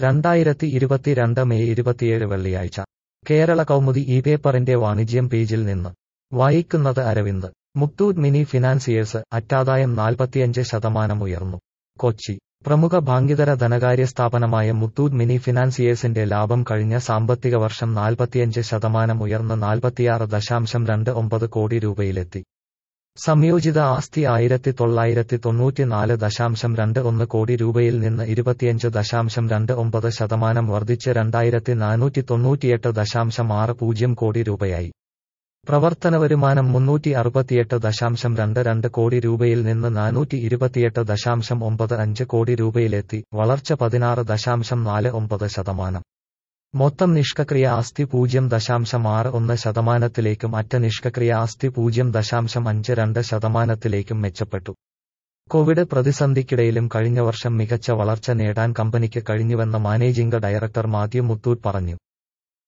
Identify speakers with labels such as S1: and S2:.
S1: രണ്ടായിരത്തി ഇരുപത്തിരണ്ട് മെയ് ഇരുപത്തിയേഴ് വെള്ളിയാഴ്ച കേരള കൗമുദി ഈ പേപ്പറിന്റെ വാണിജ്യം പേജിൽ നിന്ന് വായിക്കുന്നത് അരവിന്ദ് മുത്തൂറ്റ് മിനി ഫിനാൻസിയേഴ്സ് അറ്റാദായം നാൽപ്പത്തിയഞ്ച് ശതമാനം ഉയർന്നു കൊച്ചി പ്രമുഖ ബാങ്കിതര ധനകാര്യ സ്ഥാപനമായ മുത്തൂറ്റ് മിനി ഫിനാൻസിയേഴ്സിന്റെ ലാഭം കഴിഞ്ഞ സാമ്പത്തിക വർഷം നാൽപ്പത്തിയഞ്ച് ശതമാനം ഉയർന്ന് നാൽപ്പത്തിയാറ് ദശാംശം രണ്ട് ഒമ്പത് കോടി രൂപയിലെത്തി സംയോജിത ആസ്തി ആയിരത്തി തൊള്ളായിരത്തി തൊണ്ണൂറ്റിനാല് ദശാംശം രണ്ട് ഒന്ന് കോടി രൂപയിൽ നിന്ന് ഇരുപത്തിയഞ്ച് ദശാംശം രണ്ട് ഒമ്പത് ശതമാനം വർദ്ധിച്ച് രണ്ടായിരത്തി നാനൂറ്റി തൊണ്ണൂറ്റിയെട്ട് ദശാംശം ആറ് പൂജ്യം കോടി രൂപയായി പ്രവർത്തന വരുമാനം മുന്നൂറ്റി അറുപത്തിയെട്ട് ദശാംശം രണ്ട് രണ്ട് കോടി രൂപയിൽ നിന്ന് നാനൂറ്റി ഇരുപത്തിയെട്ട് ദശാംശം ഒമ്പത് അഞ്ച് കോടി രൂപയിലെത്തി വളർച്ച പതിനാറ് ദശാംശം നാല് ഒമ്പത് ശതമാനം മൊത്തം നിഷ്കക്രിയ ആസ്തി പൂജ്യം ദശാംശം ആറ് ഒന്ന് ശതമാനത്തിലേക്കും അറ്റ നിഷ്കക്രിയ ആസ്തി പൂജ്യം ദശാംശം അഞ്ച് രണ്ട് ശതമാനത്തിലേക്കും മെച്ചപ്പെട്ടു കോവിഡ് പ്രതിസന്ധിക്കിടയിലും കഴിഞ്ഞ വർഷം മികച്ച വളർച്ച നേടാൻ കമ്പനിക്ക് കഴിഞ്ഞുവെന്ന് മാനേജിംഗ് ഡയറക്ടർ മാത്യു മുത്തൂറ്റ് പറഞ്ഞു